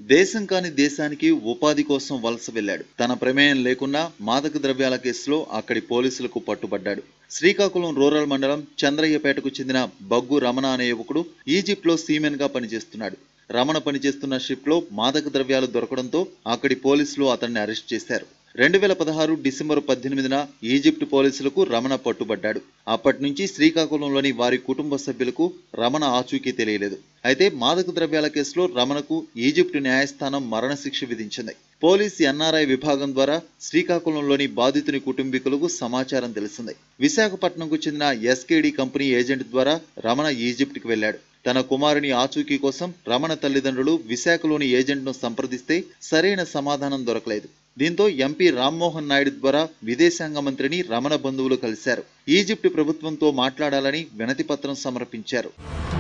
దేశం కాని దేశానికి ఉపాధి కోసం వలస వెళ్లాడు తన ప్రమేయం లేకుండా మాదక ద్రవ్యాల కేసులో అక్కడి పోలీసులకు పట్టుబడ్డాడు శ్రీకాకుళం రూరల్ మండలం చంద్రయ్యపేటకు చెందిన బగ్గు రమణ అనే యువకుడు ఈజిప్ట్లో సీమెన్ గా పనిచేస్తున్నాడు రమణ పనిచేస్తున్న షిప్ లో మాదక ద్రవ్యాలు దొరకడంతో అక్కడి పోలీసులు అతన్ని అరెస్ట్ చేశారు రెండు వేల పదహారు డిసెంబర్ పద్దెనిమిదిన ఈజిప్ట్ పోలీసులకు రమణ పట్టుబడ్డాడు అప్పటి నుంచి శ్రీకాకుళంలోని వారి కుటుంబ సభ్యులకు రమణ ఆచూకీ తెలియలేదు అయితే మాదక ద్రవ్యాల కేసులో రమణకు ఈజిప్టు న్యాయస్థానం మరణశిక్ష విధించింది పోలీస్ ఎన్ఆర్ఐ విభాగం ద్వారా శ్రీకాకుళంలోని బాధితుని కుటుంబీకులకు సమాచారం తెలిసింది విశాఖపట్నంకు చెందిన ఎస్కేడి కంపెనీ ఏజెంట్ ద్వారా రమణ ఈజిప్ట్కి వెళ్ళాడు తన కుమారుని ఆచూకీ కోసం రమణ తల్లిదండ్రులు విశాఖలోని ఏజెంట్ను సంప్రదిస్తే సరైన సమాధానం దొరకలేదు దీంతో ఎంపీ రామ్మోహన్ నాయుడు ద్వారా విదేశాంగ మంత్రిని రమణ బంధువులు కలిశారు ఈజిప్ట్ ప్రభుత్వంతో మాట్లాడాలని వినతి పత్రం సమర్పించారు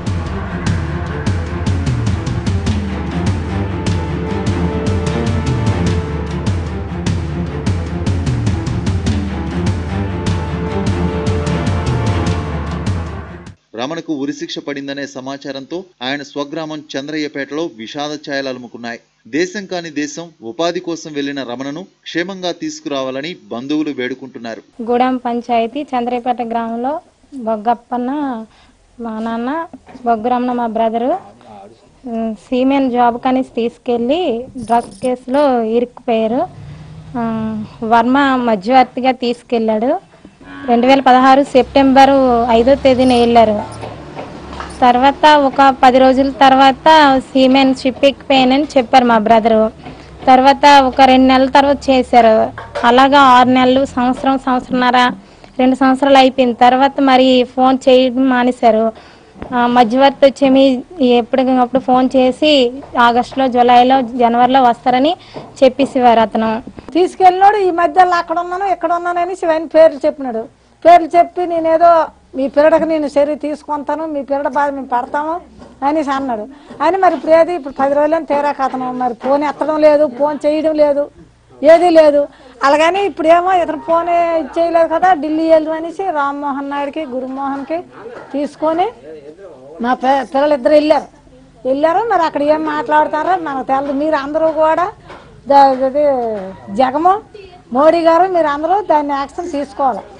రమణకు ఉరిశిక్ష పడిందనే సమాచారంతో ఆయన స్వగ్రామం చంద్రయ్యపేటలో విషాద ఛాయలు అలుముకున్నాయి దేశం కాని దేశం ఉపాధి కోసం వెళ్లిన రమణను క్షేమంగా తీసుకురావాలని బంధువులు వేడుకుంటున్నారు గూడెం పంచాయతీ చంద్రపేట గ్రామంలో బొగ్గప్పన్న మా నాన్న బొగ్గురమ్మ మా బ్రదరు ఉమ్, సీమెన్ జాబ్ కని తీసుకెళ్ళి డ్రగ్స్ కేసులో ఇరుక్కుపోయారు ఆ, వర్మ మధ్యవర్తిగా తీసుకెళ్ళాడు రెండు వేల పదహారు సెప్టెంబరు ఐదో తేదీన వెళ్ళారు తర్వాత ఒక పది రోజుల తర్వాత సీమెన్ షిప్ ఎక్కిపోయానని చెప్పారు మా బ్రదరు తర్వాత ఒక రెండు నెలల తర్వాత చేశారు అలాగా ఆరు నెలలు సంవత్సరం సంవత్సరంన్నర రెండు సంవత్సరాలు అయిపోయిన తర్వాత మరి ఫోన్ చేయడం మానేశారు ఆ, మధ్యవర్తి వచ్చేమి ఎప్పటికప్పుడు ఫోన్ చేసి ఆగస్టులో జూలైలో జనవరిలో వస్తారని చెప్పేసేవారు అతను తీసుకెళ్ళినాడు ఈ మధ్యలో అక్కడ ఉన్నాను ఇక్కడ ఉన్నానని శివైన పేర్లు చెప్పినాడు పేర్లు చెప్పి నేనేదో మీ పిల్లడకి నేను చర్య తీసుకుంటాను మీ పిల్లడ బాధ మేము పడతాము అనేసి అన్నాడు అని మరి ఇప్పుడు ఏది ఇప్పుడు పది రోజులని తేరాక అతను మరి ఫోన్ ఎత్తడం లేదు ఫోన్ చేయడం లేదు ఏదీ లేదు అలాగని ఇప్పుడు ఏమో ఇతను ఫోన్ చేయలేదు కదా ఢిల్లీ వెళ్ళు అనేసి రామ్మోహన్ నాయుడుకి గురుమోహన్కి తీసుకొని మా పి పిల్లలిద్దరు వెళ్ళారు వెళ్ళారు మరి అక్కడ ఏం మాట్లాడతారో మనకు తెలియదు మీరు అందరూ కూడా దా- ఇది జగము మోడీ గారు మీరు అందరూ దాన్ని యాక్షన్ తీసుకోవాలి